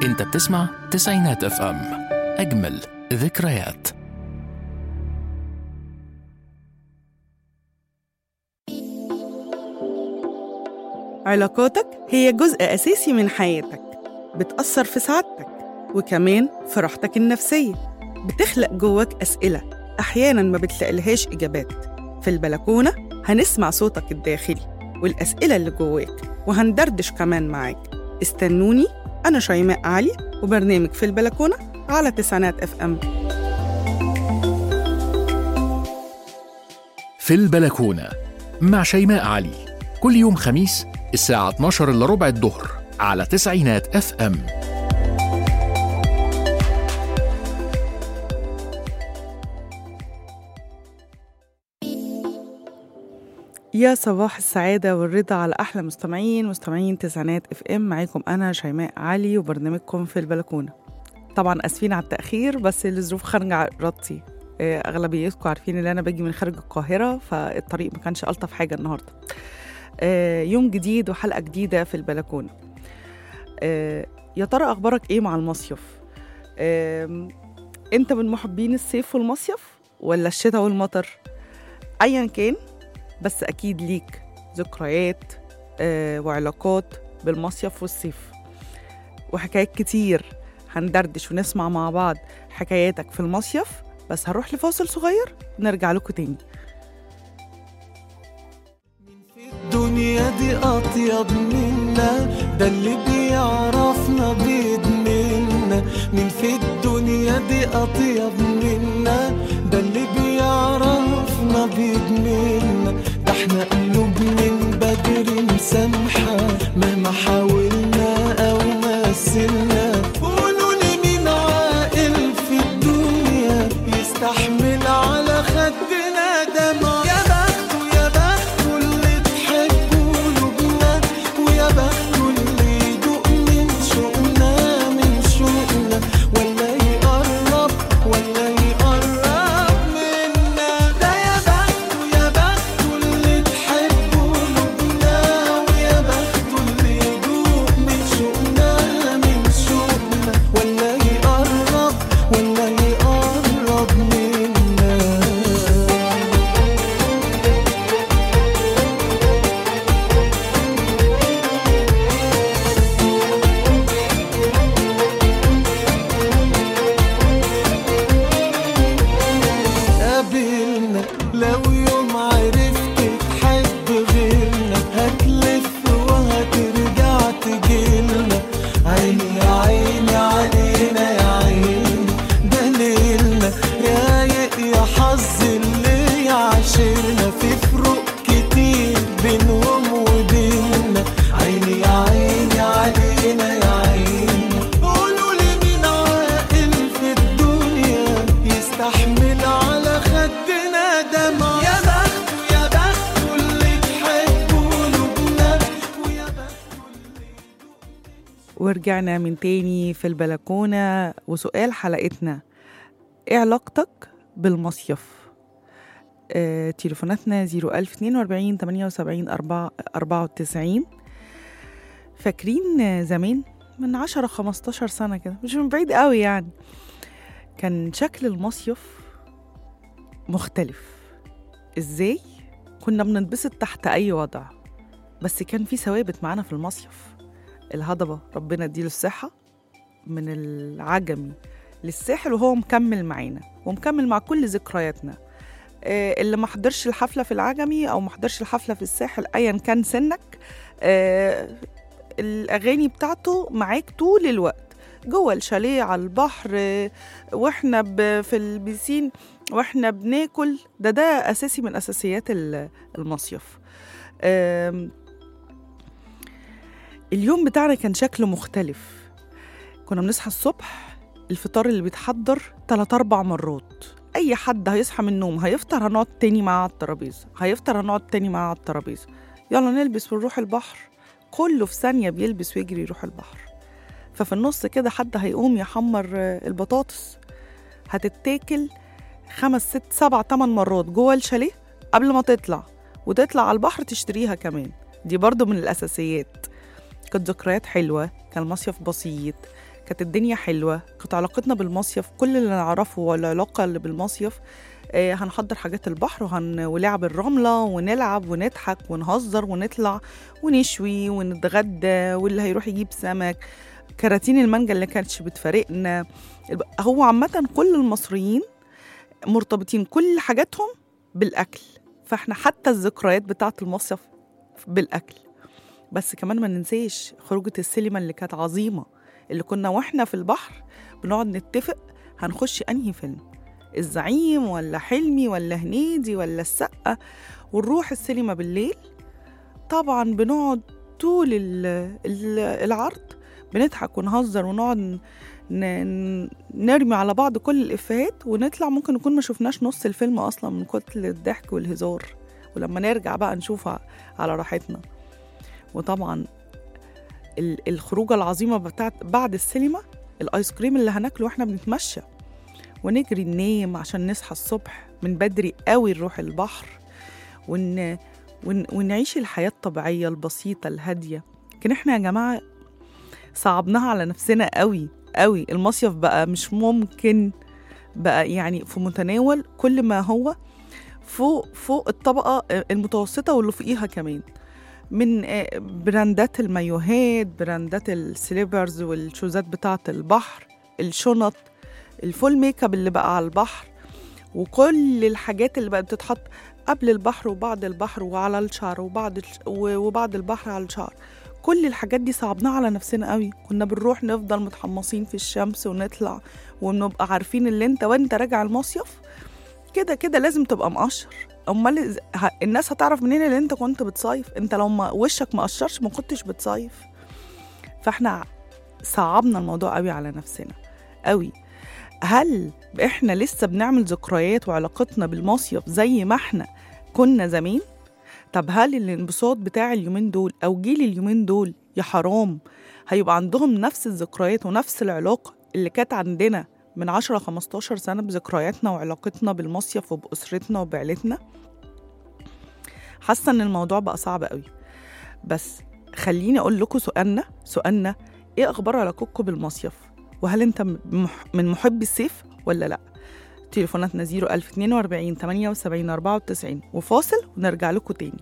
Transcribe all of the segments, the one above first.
انت بتسمع تسعينات اف ام اجمل ذكريات علاقاتك هي جزء أساسي من حياتك بتأثر في سعادتك وكمان في راحتك النفسية بتخلق جواك أسئلة أحياناً ما بتلاقيلهاش إجابات في البلكونة هنسمع صوتك الداخلي والأسئلة اللي جواك وهندردش كمان معاك استنوني أنا شيماء علي وبرنامج في البلكونة على تسعينات اف ام في البلكونة مع شيماء علي كل يوم خميس الساعة 12 إلا ربع الظهر على تسعينات اف ام يا صباح السعادة والرضا على أحلى مستمعين مستمعين تسعينات اف ام معاكم أنا شيماء علي وبرنامجكم في البلكونة طبعا أسفين على التأخير بس الظروف خارجة عن إرادتي آه، أغلبيتكم عارفين إن أنا باجي من خارج القاهرة فالطريق ما كانش ألطف حاجة النهاردة آه، يوم جديد وحلقة جديدة في البلكونة آه، يا ترى أخبارك إيه مع المصيف؟ آم، أنت من محبين الصيف والمصيف ولا الشتاء والمطر؟ أيا كان بس أكيد ليك ذكريات آه، وعلاقات بالمصيف والصيف وحكايات كتير هندردش ونسمع مع بعض حكاياتك في المصيف بس هنروح لفاصل صغير ونرجع لكم تاني الدنيا دي أطيب منا ده اللي بيعرفنا بيدمنا مين في الدنيا دي أطيب منا ده اللي بيعرفنا بيدمنا ده احنا قلوب من بدري مسامحة مهما حاولنا أو مثلنا قولوا لي مين عاقل في الدنيا يستحمل على خدنا دمع يا بخت يا بخت اللي تحب قلوبنا ويا بخت اللي يدوق من شوقنا من شوقنا ولا يقرب ولا يقرب منا ده يا بخت يا بخت اللي تحب قلوبنا ويا بخت اللي يدوق من شوقنا من شوقنا ولا يقرب ولا يقرب منا قابلنا لو يوم عرفت تحب غيرنا هتلف وهترجع تجيلنا عيني يا عيني علينا يا عيني ده ليلنا رايق يا حظ اللي يعاشرنا في فروق كتير بينهم وبيننا عيني يا عيني علينا يا عيني قولوا لي مين عاقل في الدنيا يستحمل على خدنا دمع يا بخت يا بخت اللي تحب قلوبنا ويا بخت ورجعنا من تاني في البلكونة وسؤال حلقتنا ايه علاقتك بالمصيف؟ آه، تليفوناتنا 01042 78 4 94 فاكرين زمان من 10 15 سنة كده مش من بعيد قوي يعني كان شكل المصيف مختلف ازاي؟ كنا بننبسط تحت أي وضع بس كان في ثوابت معانا في المصيف الهضبة ربنا يديله الصحة من العجمي للساحل وهو مكمل معانا ومكمل مع كل ذكرياتنا آه، اللي ما حضرش الحفلة في العجمي أو ما حضرش الحفلة في الساحل أيا كان سنك آه، الأغاني بتاعته معاك طول الوقت جوه الشاليه على البحر آه، واحنا ب- في البيسين واحنا بناكل ده ده أساسي من أساسيات ال- المصيف آم، اليوم بتاعنا كان شكله مختلف كنا بنصحى الصبح الفطار اللي بيتحضر تلات أربع مرات أي حد هيصحى من النوم هيفطر هنقعد تاني معاه على الترابيزة هيفطر هنقعد تاني معاه على الترابيزة يلا نلبس ونروح البحر كله في ثانية بيلبس ويجري يروح البحر ففي النص كده حد هيقوم يحمر آه، البطاطس هتتاكل خمس ست سبع تمن مرات جوه الشاليه قبل ما تطلع وتطلع على البحر تشتريها كمان دي برضو من الأساسيات كانت ذكريات حلوة كان المصيف بسيط كانت الدنيا حلوة كانت علاقتنا بالمصيف كل اللي نعرفه والعلاقة اللي بالمصيف آه، هنحضر حاجات البحر وهن... ولعب الرملة ونلعب ونضحك ونهزر ونطلع ونشوي ونتغدى واللي هيروح يجيب سمك كراتين المانجا اللي كانتش بتفارقنا الب- هو عامة كل المصريين مرتبطين كل حاجاتهم بالأكل فاحنا حتى الذكريات بتاعة المصيف بالأكل بس كمان ما ننسيش خروجة السينما اللي كانت عظيمة اللي كنا واحنا في البحر بنقعد نتفق هنخش أنهي فيلم الزعيم ولا حلمي ولا هنيدي ولا السقة ونروح السينما بالليل طبعا بنقعد طول ال- ال- العرض بنضحك ونهزر ونقعد ن- ن- نرمي على بعض كل الإفيهات ونطلع ممكن نكون ما شفناش نص الفيلم أصلا من كتر الضحك والهزار ولما نرجع بقى نشوفها على راحتنا وطبعا ال- الخروجة العظيمة بتاعت بعد السينما الآيس كريم اللي هناكله واحنا بنتمشى ونجري ننام عشان نصحى الصبح من بدري قوي نروح البحر ون... ون... ونعيش الحياة الطبيعية البسيطة الهادية لكن احنا يا جماعة صعبناها على نفسنا قوي قوي المصيف بقى مش ممكن بقى يعني في متناول كل ما هو فوق فوق الطبقة المتوسطة واللي فوقيها كمان من آه، براندات المايوهات براندات السليبرز والشوزات بتاعة البحر الشنط الفول ميك اب اللي بقى على البحر وكل الحاجات اللي بقت بتتحط قبل البحر وبعد البحر وعلى الشعر وبعد الش- و- وبعد البحر على الشعر كل الحاجات دي صعبناها على نفسنا قوي كنا بنروح نفضل متحمصين في الشمس ونطلع ونبقى عارفين اللي انت وانت راجع المصيف كده كده لازم تبقى مقشر امال إز- ه- الناس هتعرف منين اللي انت كنت بتصيف انت لو ما وشك مقشرش ما كنتش بتصيف فاحنا صعبنا الموضوع قوي على نفسنا قوي هل احنا لسه بنعمل ذكريات وعلاقتنا بالمصيف زي ما احنا كنا زمان طب هل الانبساط بتاع اليومين دول او جيل اليومين دول يا حرام هيبقى عندهم نفس الذكريات ونفس العلاقة اللي كانت عندنا من 10 15 سنة بذكرياتنا وعلاقتنا بالمصيف وبأسرتنا وبعيلتنا حاسة ان الموضوع بقى صعب قوي بس خليني اقول لكم سؤالنا سؤالنا ايه اخبار علاقتكم بالمصيف وهل انت مح- من محبي الصيف ولا لا تليفوناتنا 01042 78 94 وفاصل ونرجع لكم تاني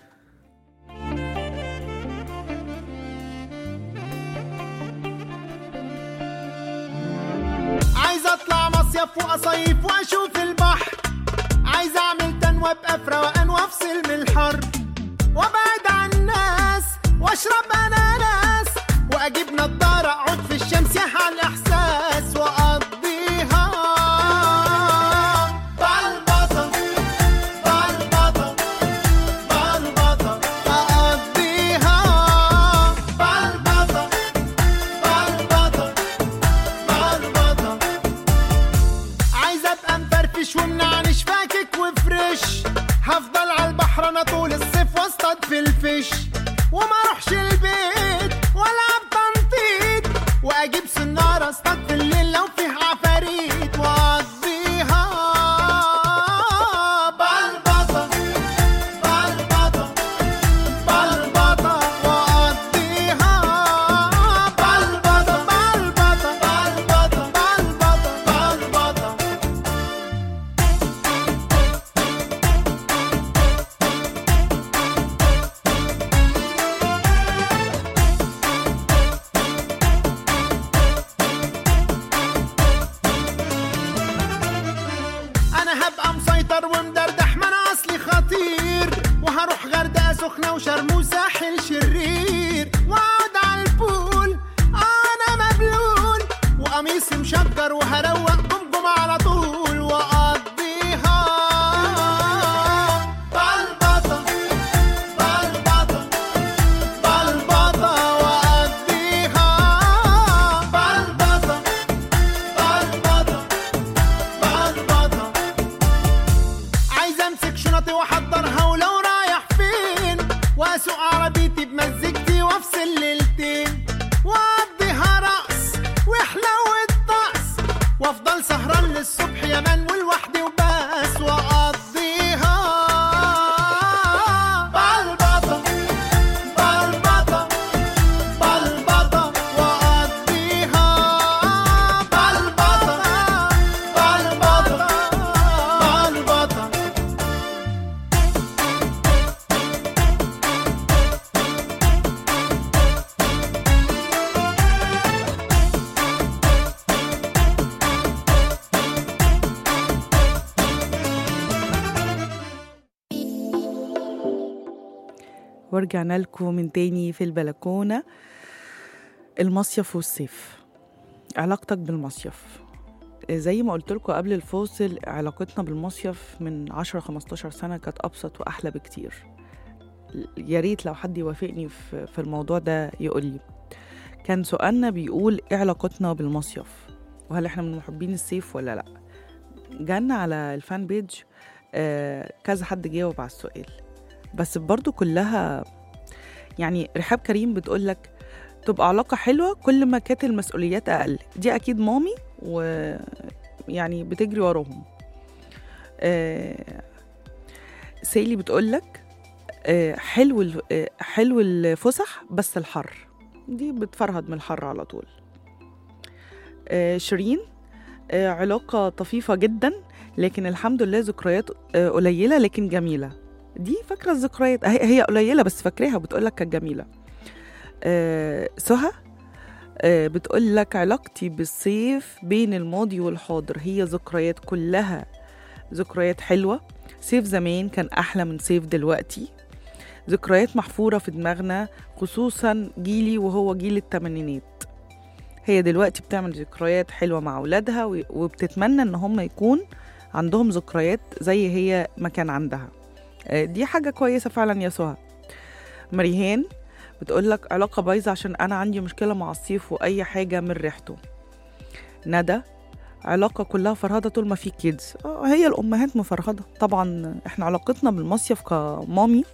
عايز اطلع مصيف واصيف واشوف البحر عايز اعمل تنوى ابقى في روقان وافصل من الحر وابعد عن الناس واشرب اناناس واجيب نضاره اقعد في الشمس يحيى الاحساس واقضيها بلبطه بلبطه بلبطه اقضيها بلبطه بلبطه بلبطه عايز ابقى مفرفش ومنعنش فاكك وفريش هفضل على البحر انا طول الصيف واصطاد في الفيش وما اروحش البيت ولا بتنطيط واجيب سنارة اصطاد في الليل لو فيه عفاريت واقضيها بلبطة بلبطة بلبطة واقضيها بلبطة بلبطة بلبطة بلبطة بلبطة انا هبقى مسيطر ومدردح ما انا اصلي خطير وهروح غردقه سخنه وشرم وساحل شرير واقعد على البول انا مبلول وقميصي مشجر وهروق جمجم على طول واقضيها بلبطه بلبطه بلبطه واقضيها بلبطه بلبطه بلبطه عايز امسك شنطي واحضرها ولو رايح فين واسوق عربيتي بمزجتي وافصل ليلتين واقضيها رقص وحلو الطقس وافضل سهران ورجعنا لكم من تاني في البلكونة المصيف والصيف علاقتك بالمصيف زي ما قلت لكم قبل الفاصل علاقتنا بالمصيف من 10 15 سنة كانت أبسط وأحلى بكتير يا ريت لو حد يوافقني في في الموضوع ده يقول لي كان سؤالنا بيقول ايه علاقتنا بالمصيف وهل احنا من محبين الصيف ولا لا جانا على الفان بيج آه كذا حد جاوب على السؤال بس برضو كلها يعني رحاب كريم بتقول لك تبقى علاقة حلوة كل ما كانت المسؤوليات أقل دي أكيد مامي ويعني بتجري وراهم آه سيلي بتقول لك آه حلو ال- آه حلو الفسح بس الحر دي بتفرهد من الحر على طول آه شيرين آه علاقة طفيفة جدا لكن الحمد لله ذكريات آه قليلة لكن جميلة دي فاكرة الذكريات هي هي قليلة بس فاكراها بتقول لك كانت جميلة آه سهى آه بتقول لك علاقتي بالصيف بين الماضي والحاضر هي ذكريات كلها ذكريات حلوة صيف زمان كان أحلى من صيف دلوقتي ذكريات محفورة في دماغنا خصوصا جيلي وهو جيل التمانينات هي دلوقتي بتعمل ذكريات حلوة مع أولادها و- وبتتمنى إن هم يكون عندهم ذكريات زي هي ما كان عندها آه، دي حاجة كويسة فعلا يا سهى مريهان بتقول لك علاقة بايظة عشان أنا عندي مشكلة مع الصيف وأي حاجة من ريحته ندى علاقة كلها فرهدة طول ما في كيدز آه، هي الأمهات مفرهدة طبعا احنا علاقتنا بالمصيف كمامي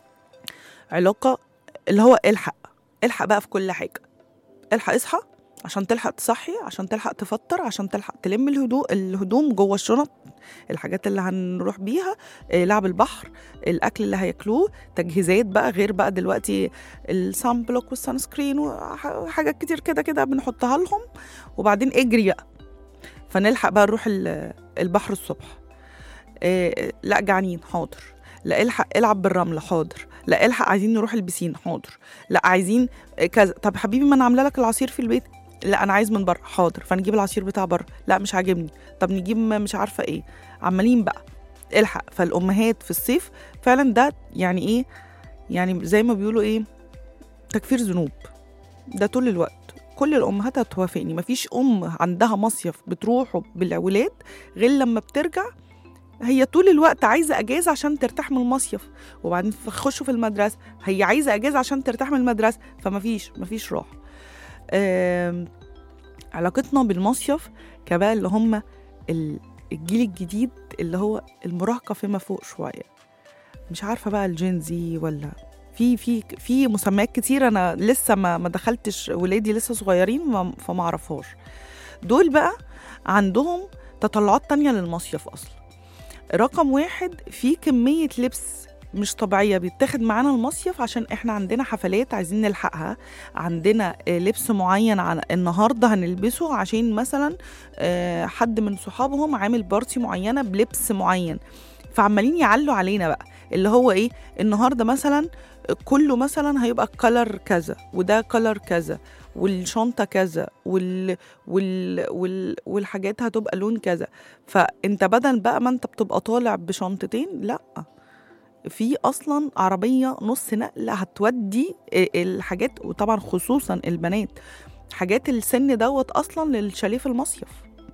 علاقة اللي هو الحق الحق بقى في كل حاجة الحق اصحى عشان تلحق تصحي عشان تلحق تفطر عشان تلحق تلم الهدوء الهدوم جوه الشنط الحاجات اللي هنروح بيها آه، لعب البحر الاكل اللي هياكلوه تجهيزات بقى غير بقى دلوقتي السان بلوك والسان سكرين وحاجات كتير كده كده بنحطها لهم وبعدين اجري بقى فنلحق بقى نروح ال- البحر الصبح آه، لا جعانين حاضر لا الحق العب بالرمله حاضر لا الحق عايزين نروح البسين حاضر لا عايزين كذا طب حبيبي ما انا عامله لك العصير في البيت لا انا عايز من بره حاضر فنجيب العصير بتاع بره لا مش عاجبني طب نجيب مش عارفه ايه عمالين بقى الحق فالامهات في الصيف فعلا ده يعني ايه يعني زي ما بيقولوا ايه تكفير ذنوب ده طول الوقت كل الامهات هتوافقني مفيش ام عندها مصيف بتروحوا بالولاد غير لما بترجع هي طول الوقت عايزه اجازه عشان ترتاح من المصيف وبعدين تخشوا في المدرسه هي عايزه اجازه عشان ترتاح من المدرسه فمفيش مفيش راحه آم، علاقتنا بالمصيف كبقى اللي هم ال- الجيل الجديد اللي هو المراهقه فيما فوق شويه مش عارفه بقى الجينزي ولا في في في مسميات كتير انا لسه ما ما دخلتش ولادي لسه صغيرين ما- فما اعرفهاش دول بقى عندهم تطلعات تانية للمصيف اصلا رقم واحد في كمية لبس مش طبيعية بيتاخد معانا المصيف عشان احنا عندنا حفلات عايزين نلحقها عندنا آه، لبس معين عن النهاردة هنلبسه عشان مثلا آه، حد من صحابهم عامل بارتي معينة بلبس معين فعمالين يعلوا علينا بقى اللي هو ايه النهارده مثلا كله مثلا هيبقى كلر كذا وده كلر كذا والشنطه كذا وال... وال... وال... والحاجات هتبقى لون كذا فانت بدل بقى ما انت بتبقى طالع بشنطتين لا في اصلا عربيه نص نقل هتودي الحاجات وطبعا خصوصا البنات حاجات السن دوت اصلا للشاليه في المصيف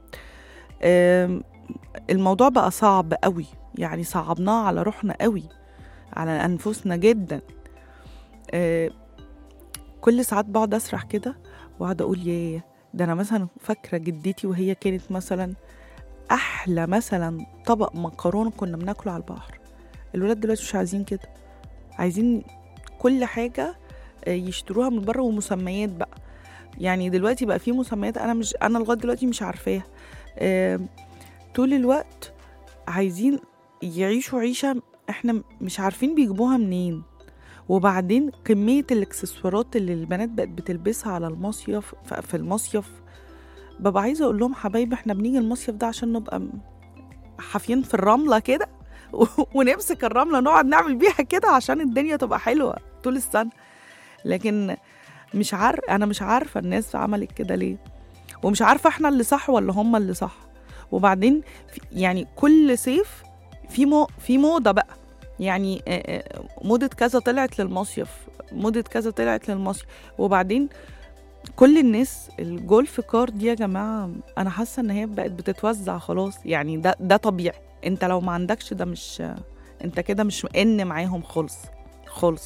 آم، الموضوع بقى صعب قوي يعني صعبناه على روحنا قوي على انفسنا جدا آه، كل ساعات بقعد اسرح كده واقعد اقول ياه ده انا مثلا فاكره جدتي وهي كانت مثلا احلى مثلا طبق مكرونه كنا بناكله على البحر الولاد دلوقتي مش عايزين كده عايزين كل حاجه آه، يشتروها من بره ومسميات بقى يعني دلوقتي بقى في مسميات انا مش انا لغايه دلوقتي مش عارفاها آه، طول الوقت عايزين يعيشوا عيشه احنا مش عارفين بيجيبوها منين وبعدين كمية الاكسسوارات اللي البنات بقت بتلبسها على المصيف ف- في المصيف ببقى عايزة أقول لهم حبايبي احنا بنيجي المصيف ده عشان نبقى م- حافيين في الرملة كده و- ونمسك الرملة نقعد نعمل بيها كده عشان الدنيا تبقى حلوة طول السنة لكن مش عارف أنا مش عارفة الناس عملت كده ليه ومش عارفة احنا اللي صح ولا هم اللي صح وبعدين في- يعني كل صيف في مو في موضة بقى يعني آه، آه، موضة كذا طلعت للمصيف موضة كذا طلعت للمصيف وبعدين كل الناس الجولف كار دي يا جماعة أنا حاسة إن هي بقت بتتوزع خلاص يعني ده ده طبيعي أنت لو ما عندكش ده مش أنت كده مش مئن معاهم خالص خالص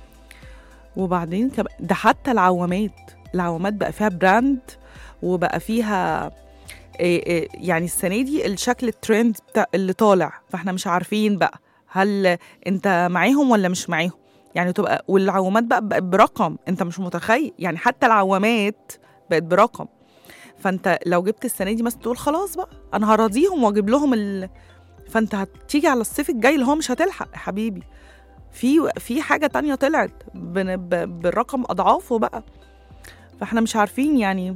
وبعدين كم... ده حتى العوامات العوامات بقى فيها براند وبقى فيها إيه إيه يعني السنة دي الشكل الترند بتاع اللي طالع فاحنا مش عارفين بقى هل انت معاهم ولا مش معاهم يعني تبقى والعوامات بقى بقت برقم انت مش متخيل يعني حتى العوامات بقت برقم فانت لو جبت السنه دي مثلا تقول خلاص بقى انا هراضيهم واجيب لهم ال... فانت هتيجي على الصيف الجاي اللي هو مش هتلحق يا حبيبي في في حاجه تانية طلعت بن- ب- بالرقم اضعافه بقى فاحنا مش عارفين يعني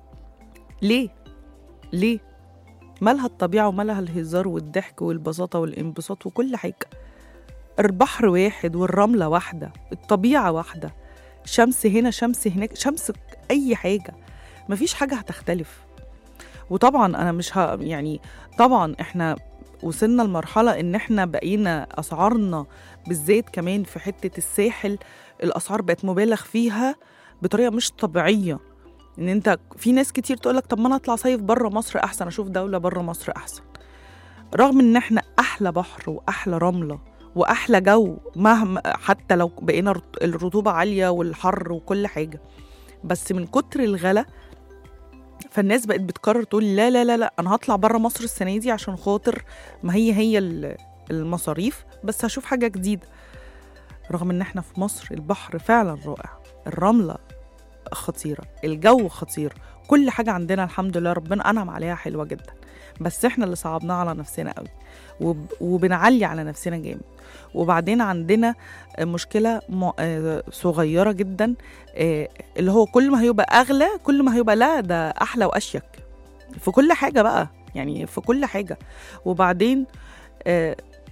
ليه ليه مالها الطبيعه ومالها الهزار والضحك والبساطه والانبساط وكل حاجه البحر واحد والرملة واحدة الطبيعة واحدة شمس هنا شمس هناك شمس أي حاجة مفيش حاجة هتختلف وطبعا أنا مش ه... يعني طبعا إحنا وصلنا لمرحلة إن إحنا بقينا أسعارنا بالذات كمان في حتة الساحل الأسعار بقت مبالغ فيها بطريقة مش طبيعية إن أنت في ناس كتير تقولك طب ما أنا أطلع صيف بره مصر أحسن أشوف دولة بره مصر أحسن رغم إن إحنا أحلى بحر وأحلى رملة واحلى جو مهما حتى لو بقينا رط- الرطوبه عاليه والحر وكل حاجه بس من كتر الغلا فالناس بقت بتقرر تقول لا لا لا لا انا هطلع بره مصر السنه دي عشان خاطر ما هي هي ال- المصاريف بس هشوف حاجه جديده رغم ان احنا في مصر البحر فعلا رائع الرمله خطيره الجو خطير كل حاجه عندنا الحمد لله ربنا انعم عليها حلوه جدا بس احنا اللي صعبناها على نفسنا قوي وب- وبنعلي على نفسنا جامد وبعدين عندنا مشكلة م- آه، صغيرة جدا آه، اللي هو كل ما هيبقى أغلى كل ما هيبقى لا ده أحلى وأشيك في كل حاجة بقى يعني في كل حاجة وبعدين آه،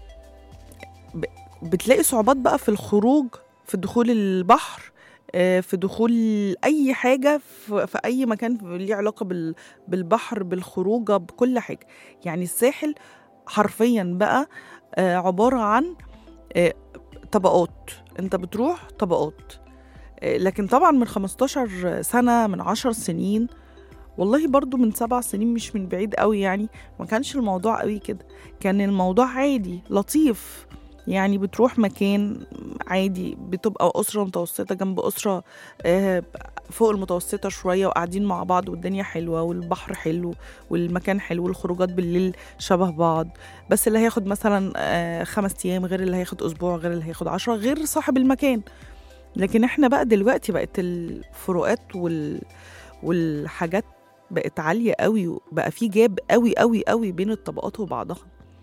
ب- بتلاقي صعوبات بقى في الخروج في دخول البحر آه، في دخول أي حاجة في في أي مكان ليه علاقة بال- بالبحر بالخروجة بكل حاجة يعني الساحل حرفيا بقى آه، عبارة عن آه، طبقات انت بتروح طبقات آه، لكن طبعا من 15 سنة من 10 سنين والله برضو من سبع سنين مش من بعيد قوي يعني ما كانش الموضوع قوي كده كان الموضوع عادي لطيف يعني بتروح مكان عادي بتبقى أسرة متوسطة جنب أسرة آه، فوق المتوسطة شوية وقاعدين مع بعض والدنيا حلوة والبحر حلو والمكان حلو والخروجات بالليل شبه بعض بس اللي هياخد مثلا آه، خمس أيام غير اللي هياخد أسبوع غير اللي هياخد عشرة غير صاحب المكان لكن احنا بقى دلوقتي بقت الفروقات وال... والحاجات بقت عالية قوي وبقى في جاب قوي قوي قوي بين الطبقات وبعضها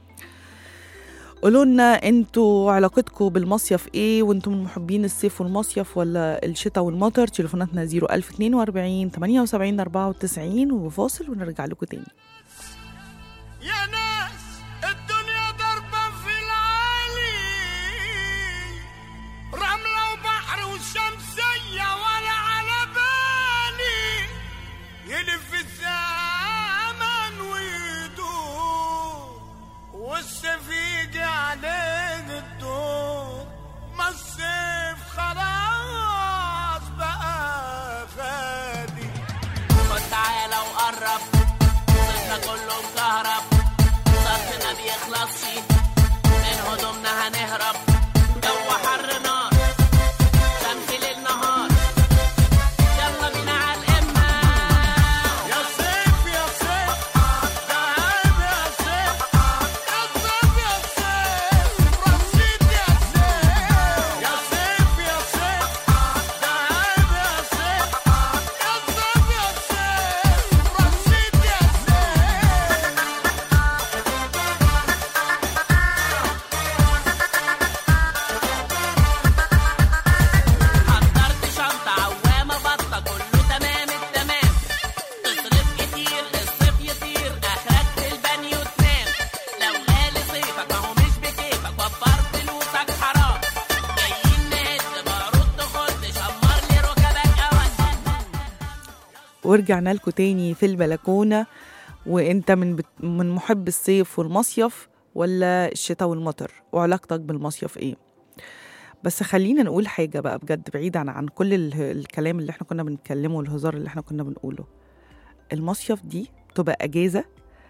قولوا لنا انتوا علاقتكم بالمصيف ايه وانتم من محبين الصيف والمصيف ولا الشتاء والمطر تليفوناتنا 01042 78 94 وفاصل ونرجع لكم تاني يا ناس الدنيا ضربة في العالي رملة وبحر وشمسية ولا على بالي يلف الزمن ويدور والسيف يجي عليه الدور ما السيف خلاص بقى غالي خد تعالى وقرب صرنا كله مكهرب صرفنا بيخلصش من هدومنا هنهرب جو حر نار شمس ليل نهار يلا بينا على القمة يا سيف يا سيف تعب يا سيف اضرب يا سيف رصيد يا سيف يا سيف يا سيف تعب يا سيف اضرب يا سيف رصيد يا سيف حضرت شنطة عوامة بطة كله تمام التمام تصرف كتير الصيف يطير اخرك في البانيو تنام لو غالي صيفك ما هو مش بكيفك وفر فلوسك حرام جايين نهد بارود تخد شمر لي ركبك اوقات ورجعنا لكم تاني في البلكونة وانت من بت... من محب الصيف والمصيف ولا الشتاء والمطر وعلاقتك بالمصيف ايه بس خلينا نقول حاجة بقى بجد بعيدا عن كل ال- الكلام اللي احنا كنا بنتكلمه والهزار اللي احنا كنا بنقوله المصيف دي تبقى أجازة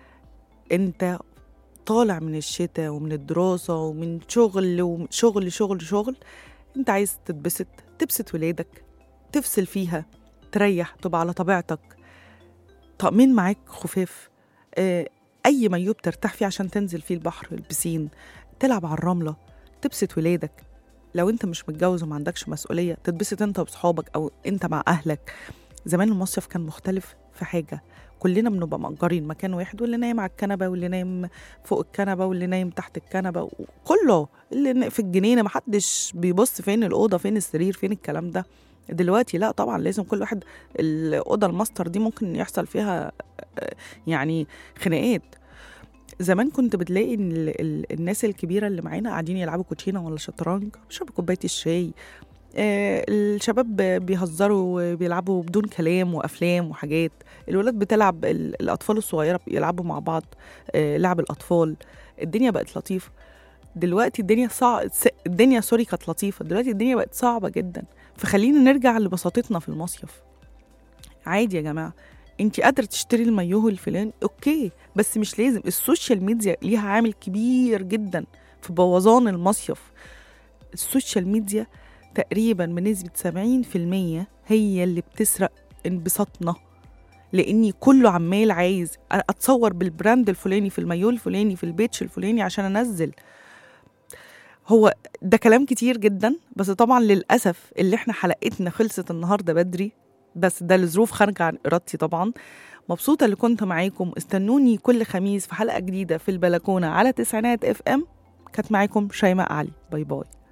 انت طالع من الشتاء ومن الدراسة ومن شغل وشغل شغل شغل انت عايز تتبسط تبسط ولادك تفصل فيها تريح تبقى على طبيعتك طقمين معاك خفاف آه، اي مايو بترتاح فيه عشان تنزل فيه البحر البسين تلعب على الرملة تبسط ولادك لو انت مش متجوز وما عندكش مسؤولية تتبسط انت وصحابك او انت مع اهلك زمان المصيف كان مختلف في حاجة كلنا بنبقى مأجرين مكان واحد واللي نايم على الكنبة واللي نايم فوق الكنبة واللي نايم تحت الكنبة وكله اللي ن- في الجنينة محدش بيبص فين الأوضة فين السرير فين الكلام ده دلوقتي لا طبعا لازم كل واحد الأوضة الماستر دي ممكن يحصل فيها آه، يعني خناقات زمان كنت بتلاقي ان ال- ال- الناس الكبيره اللي معانا قاعدين يلعبوا كوتشينه ولا شطرنج بيشربوا كوبايه الشاي آه، الشباب بيهزروا وبيلعبوا بدون كلام وافلام وحاجات الولاد بتلعب ال- الاطفال الصغيره يلعبوا مع بعض آه، لعب الاطفال الدنيا بقت لطيفه دلوقتي الدنيا صعب الدنيا سوري كانت لطيفه دلوقتي الدنيا بقت صعبه جدا فخلينا نرجع لبساطتنا في المصيف عادي يا جماعه انت قادره تشتري المايوه الفلاني اوكي بس مش لازم السوشيال ميديا ليها عامل كبير جدا في بوظان المصيف السوشيال ميديا تقريبا بنسبة 70% هي اللي بتسرق انبساطنا لاني كله عمال عايز اتصور بالبراند الفلاني في المايو الفلاني في البيتش الفلاني عشان انزل هو ده كلام كتير جدا بس طبعا للاسف اللي احنا حلقتنا خلصت النهارده بدري بس ده لظروف خارجه عن ارادتي طبعا مبسوطه اللي كنت معاكم استنوني كل خميس في حلقه جديده في البلكونه على تسعينات اف ام كانت معاكم شيماء علي باي باي